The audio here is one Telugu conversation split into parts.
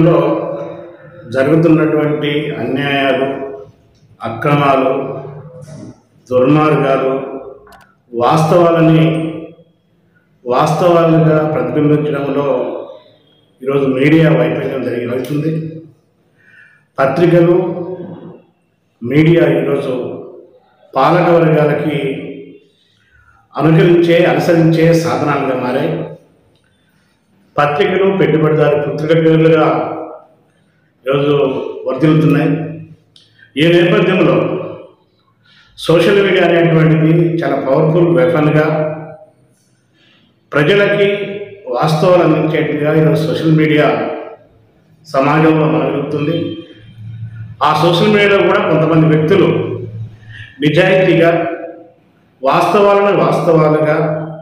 లో జరుగుతున్నటువంటి అన్యాయాలు అక్రమాలు దుర్మార్గాలు వాస్తవాలని వాస్తవాలుగా ప్రతిబింబించడంలో ఈరోజు మీడియా వైఫల్యం జరిగి అవుతుంది పత్రికలు మీడియా ఈరోజు పాలక వర్గాలకి అనుకరించే అనుసరించే సాధనాలుగా మారాయి పత్రికలు పెట్టుబడిదారు పుత్రిక పేర్లుగా ఈరోజు వర్ధిల్లుతున్నాయి ఈ నేపథ్యంలో సోషల్ మీడియా అనేటువంటిది చాలా పవర్ఫుల్ వెపన్గా ప్రజలకి వాస్తవాలు అందించేట్టుగా ఈరోజు సోషల్ మీడియా సమాజంలో మనగలుగుతుంది ఆ సోషల్ మీడియాలో కూడా కొంతమంది వ్యక్తులు నిజాయితీగా వాస్తవాలను వాస్తవాలుగా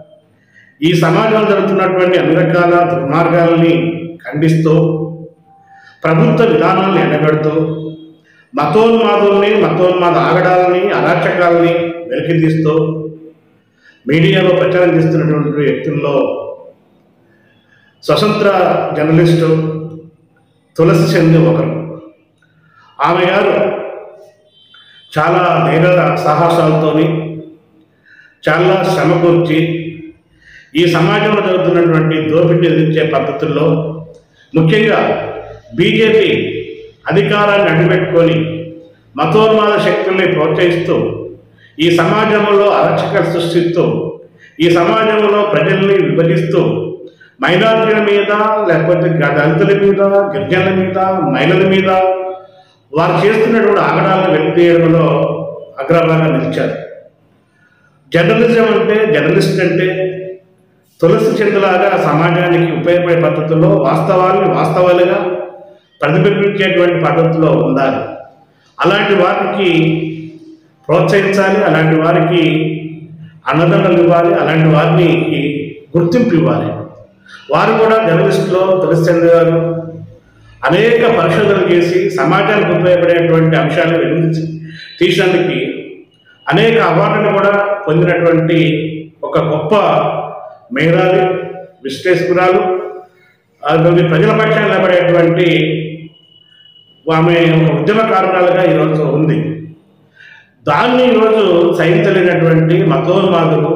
ఈ సమాజంలో జరుగుతున్నటువంటి అన్ని రకాల దుర్మార్గాలని ఖండిస్తూ ప్రభుత్వ విధానాలను ఎండబెడుతూ మతోన్మాదుల్ని మతోన్మాద ఆగడాలని అరాచకాలని వెలికితీస్తూ మీడియాలో ప్రచారం చేస్తున్నటువంటి వ్యక్తుల్లో స్వతంత్ర జర్నలిస్టు తులసి చంద్ ఒకరు ఆమె గారు చాలా ధైర్య సాహసాలతోని చాలా శ్రమ కూర్చి ఈ సమాజంలో జరుగుతున్నటువంటి దోపిడీ ఎదిరించే పద్ధతుల్లో ముఖ్యంగా బీజేపీ అధికారాన్ని అడ్డుపెట్టుకొని మతోన్మాద శక్తుల్ని ప్రోత్సహిస్తూ ఈ సమాజంలో అరచకలు సృష్టిస్తూ ఈ సమాజంలో ప్రజల్ని విభజిస్తూ మైనారిటీల మీద లేకపోతే దళితుల మీద గిరిజనుల మీద మహిళల మీద వారు చేస్తున్నటువంటి ఆగడాలను వెలితీయడంలో అగ్రభాగం నిలిచారు జర్నలిజం అంటే జర్నలిస్ట్ అంటే తులసి చెందులాగా సమాజానికి ఉపయోగపడే పద్ధతుల్లో వాస్తవాలను వాస్తవాలుగా ప్రతిబింబించేటువంటి పద్ధతిలో ఉండాలి అలాంటి వారికి ప్రోత్సహించాలి అలాంటి వారికి అన్నదండలు ఇవ్వాలి అలాంటి వారిని గుర్తింపు ఇవ్వాలి వారు కూడా జర్నలిస్టులో తులసి చంద్ర గారు అనేక పరిశోధనలు చేసి సమాజానికి ఉపయోగపడేటువంటి అంశాలను వెలుగు తీసినందుకు అనేక అవార్డులు కూడా పొందినటువంటి ఒక గొప్ప మేధావి విశ్లేషకురాలు అది ప్రజల పక్షాన నిలబడేటువంటి ఆమె ఒక ఉద్యమకారురాలుగా ఈరోజు ఉంది దాన్ని ఈరోజు సహించలేనటువంటి మతోన్మాదులు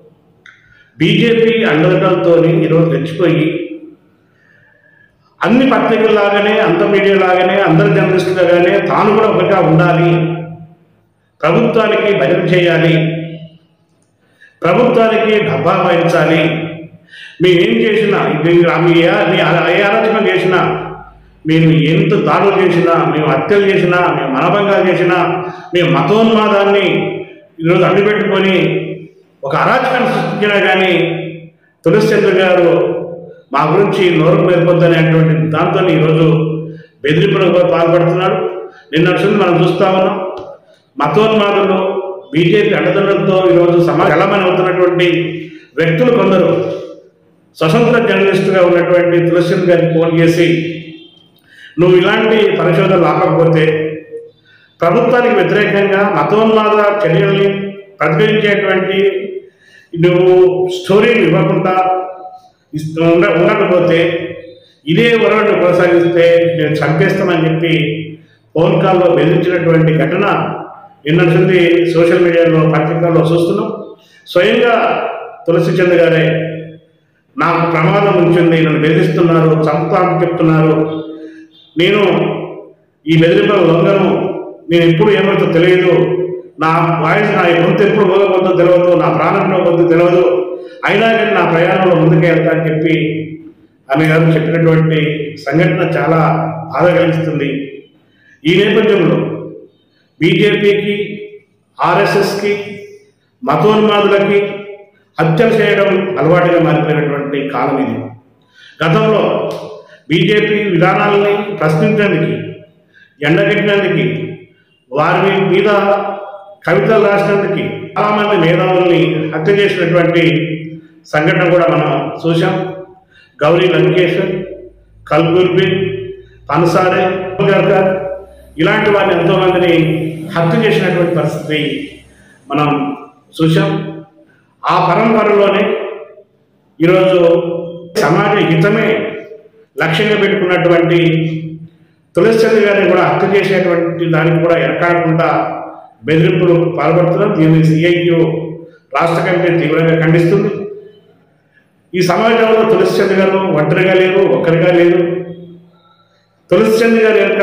బీజేపీ అండదండలతో ఈరోజు తెచ్చిపోయి అన్ని పత్రికల్లాగానే అంత మీడియా లాగానే అందరి జర్నలిస్టులుగానే తాను కూడా ఒకగా ఉండాలి ప్రభుత్వానికి భజన చేయాలి ప్రభుత్వానికి డబ్బా వహించాలి మేమేం చేసినా ఇది మీ ఏ- మీ ఏ ఆలోచన చేసినా మేము ఎంత దాడులు చేసినా మేము హత్యలు చేసినా మేము మనభంగాలు చేసినా మేము మతోన్మాదాన్ని ఈరోజు అడ్డుపెట్టుకొని ఒక అరాచకాన్ని సృష్టించినా కానీ తులసి చంద్ర గారు మా గురించి నోరు పేర్కొద్దనేటువంటి దాంతో ఈరోజు బెదిరింపులకు పాల్పడుతున్నాడు నిన్న వచ్చింది మనం చూస్తా ఉన్నాం మతోన్మాదులు బీజేపీ అండదండలతో ఈరోజు సమాజమని అవుతున్నటువంటి వ్యక్తులు కొందరు స్వతంత్ర జర్నలిస్టుగా ఉన్నటువంటి తులసి గారికి ఫోన్ చేసి నువ్వు ఇలాంటి పరిశోధనలు ఆపకపోతే ప్రభుత్వానికి వ్యతిరేకంగా మతోన్మాద చర్యల్ని ప్రతిబింబించేటువంటి నువ్వు స్టోరీని ఇవ్వకుండా ఇస్తూ ఉండ ఉండకపోతే ఇదే వరవడిని కొనసాగిస్తే నేను చంపేస్తామని చెప్పి ఫోన్ కాల్లో బెదిరించినటువంటి ఘటన నిన్నటి సోషల్ మీడియాలో పత్రికల్లో చూస్తున్నాం స్వయంగా తులసి చంద్ గారే నాకు ప్రమాదం ఉంచింది నన్ను బెదిరిస్తున్నారు చంపుతామని చెప్తున్నారు నేను ఈ బెదిరింపుల లొంగను నేను ఎప్పుడు ఏమైతే తెలియదు నా వాయిస్ నా గొంతు ఎప్పుడు పోగొద్దో తెలియదు నా ప్రాణంలో గొంతు తెలియదు అయినా కానీ నా ప్రయాణంలో ముందుకే వెళ్తా అని చెప్పి ఆమె గారు చెప్పినటువంటి సంఘటన చాలా బాధ కలిగిస్తుంది ఈ నేపథ్యంలో బీజేపీకి ఆర్ఎస్ఎస్కి మతోన్మాదులకి హత్యలు చేయడం అలవాటుగా మారిపోయినటువంటి కాలం ఇది గతంలో బీజేపీ విధానాలని ప్రశ్నించడానికి ఎండగట్టినందుకు వారి మీద కవితలు రాసినందుకు చాలామంది మేధావుల్ని హత్య చేసినటువంటి సంఘటన కూడా మనం చూసాం గౌరీ లంకేశ్వర్ కల్బుర్బి పనసారే గర్గర్ ఇలాంటి వారిని ఎంతోమందిని హత్య చేసినటువంటి పరిస్థితి మనం చూసాం ఆ పరంపరలోనే ఈరోజు సమాజ హితమే లక్ష్యంగా పెట్టుకున్నటువంటి తులసిచంద్ర గారిని కూడా హత్య చేసేటువంటి దానికి కూడా ఎరకాడకుండా బెదిరింపులు పాల్పడుతున్నాం దీన్ని సిఐక్యూ రాష్ట్ర కమిటీ తీవ్రంగా ఖండిస్తుంది ఈ సమాజంలో తులసిచంద్ర గారు ఒంటరిగా లేరు ఒక్కరిగా లేరు తులసిచంద్ర గారి యొక్క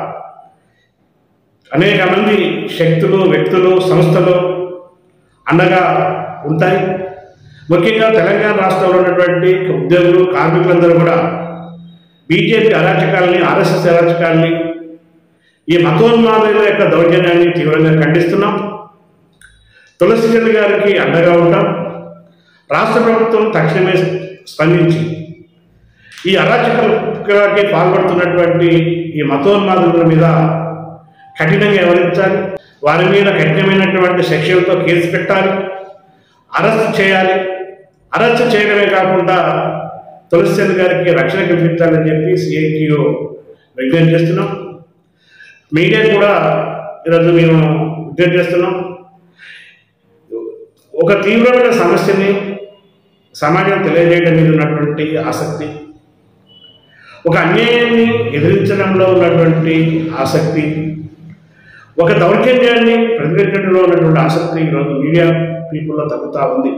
అనేక మంది శక్తులు వ్యక్తులు సంస్థలు అండగా ఉంటాయి ముఖ్యంగా తెలంగాణ రాష్ట్రంలో ఉన్నటువంటి ఉద్యోగులు కార్మికులందరూ కూడా బీజేపీ అరాచకాలని ఆర్ఎస్ఎస్ అరాచకాలని ఈ మతోన్మాదుల యొక్క దౌర్జన్యాన్ని తీవ్రంగా ఖండిస్తున్నాం తులసిచంద్ర గారికి అండగా ఉంటాం రాష్ట్ర ప్రభుత్వం తక్షణమే స్పందించి ఈ అరాచకాలకి పాల్పడుతున్నటువంటి ఈ మతోన్మాదుల మీద కఠినంగా వ్యవహరించాలి వారి మీద కఠినమైనటువంటి సెక్షన్లతో కేసు పెట్టాలి అరెస్ట్ చేయాలి అరెస్ట్ చేయడమే కాకుండా తులసిచంద్ర గారికి రక్షణ కల్పించాలని చెప్పి సిఐటియు విజ్ఞప్తి చేస్తున్నాం మీడియా కూడా ఈరోజు మేము విజ్ఞప్తి చేస్తున్నాం ఒక తీవ్రమైన సమస్యని సమాజం తెలియజేయడం మీద ఉన్నటువంటి ఆసక్తి ఒక అన్యాయాన్ని ఎదిరించడంలో ఉన్నటువంటి ఆసక్తి ఒక దౌర్జన్యాన్ని ప్రతిఘటించడంలో ఉన్నటువంటి ఆసక్తి ఈరోజు మీడియా పీపుల్లో తగ్గుతూ ఉంది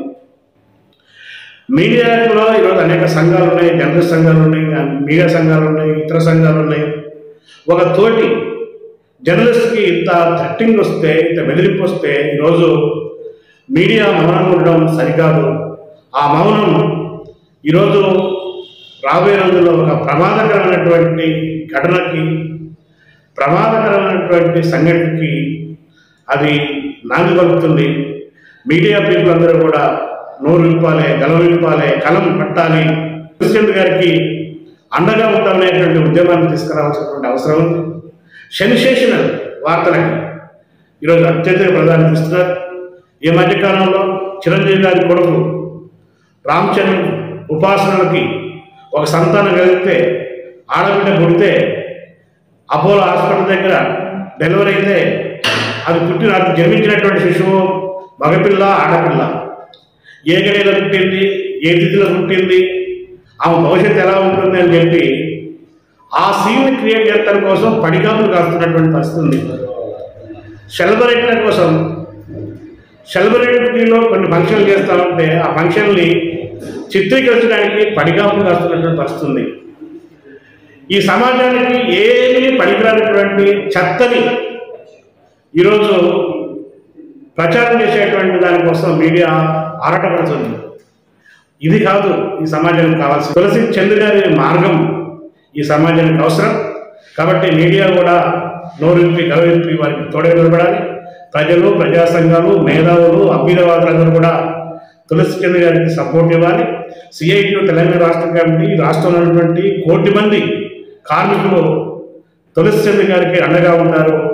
మీడియాలో ఈరోజు అనేక సంఘాలు ఉన్నాయి జర్నలిస్ట్ సంఘాలు ఉన్నాయి మీడియా సంఘాలు ఉన్నాయి ఇతర సంఘాలు ఉన్నాయి ఒక తోటి జర్నలిస్ట్కి ఇంత థ్రెట్టింగ్ వస్తే ఇంత బెదిరింపు వస్తే ఈరోజు మీడియా మౌనం ఉండడం సరికాదు ఆ మౌనం ఈరోజు రాబోయే రోజుల్లో ఒక ప్రమాదకరమైనటువంటి ఘటనకి ప్రమాదకరమైనటువంటి సంఘటనకి అది నాంది పలుకుతుంది మీడియా పీపుల్ అందరూ కూడా నోరు విప్పాలి గలం విప్పాలి కలం పట్టాలి ప్రెసిడెంట్ గారికి అండగా ఉంటామనేటువంటి ఉద్యమాన్ని తీసుకురావాల్సినటువంటి అవసరం ఉంది సెన్సేషనల్ వార్తలకి ఈరోజు అత్యధిక ప్రాధాన్యత ఇస్తున్నారు ఈ మధ్యకాలంలో చిరంజీవి గారి కొడుకు రామచంద్ర ఉపాసనలకి ఒక సంతానం కలిగితే ఆడబిడ్డ పుడితే అపోలో హాస్పిటల్ దగ్గర డెలివరీ అయితే అది పుట్టిన అది జన్మించినటువంటి శిశువు మగపిల్ల ఆడపిల్ల ఏ గడిలో పుట్టింది ఏ తిథిలో పుట్టింది ఆమె భవిష్యత్తు ఎలా ఉంటుంది అని చెప్పి ఆ సీన్ క్రియేట్ చేయడం కోసం పడిగాపులు కాస్తున్నటువంటి పరిస్థితి ఉంది సెలబ్రేట్ల కోసం సెలబ్రిటీలో కొన్ని ఫంక్షన్లు చేస్తూ ఉంటే ఆ ఫంక్షన్ని చిత్రీకరించడానికి పడిగాపులు కాస్తున్నటువంటి పరిస్థితి ఉంది ఈ సమాజానికి ఏమీ పనికిరానటువంటి చెత్తని ఈరోజు ప్రచారం చేసేటువంటి దానికోసం మీడియా ఆరాటపడుతుంది ఇది కాదు ఈ సమాజానికి కావాల్సింది తులసి చంద్ర గారి మార్గం ఈ సమాజానికి అవసరం కాబట్టి మీడియా కూడా నోరింపి గలవింపి వారికి తోడే నిలబడాలి ప్రజలు ప్రజా సంఘాలు మేధావులు అభ్యుదవాదులందరూ కూడా తులసి చంద్ర గారికి సపోర్ట్ ఇవ్వాలి సిఐటి తెలంగాణ రాష్ట్ర కమిటీ రాష్ట్రంలో ఉన్నటువంటి కోటి మంది కార్మికులు తులసి చంద్ర గారికి అండగా ఉన్నారు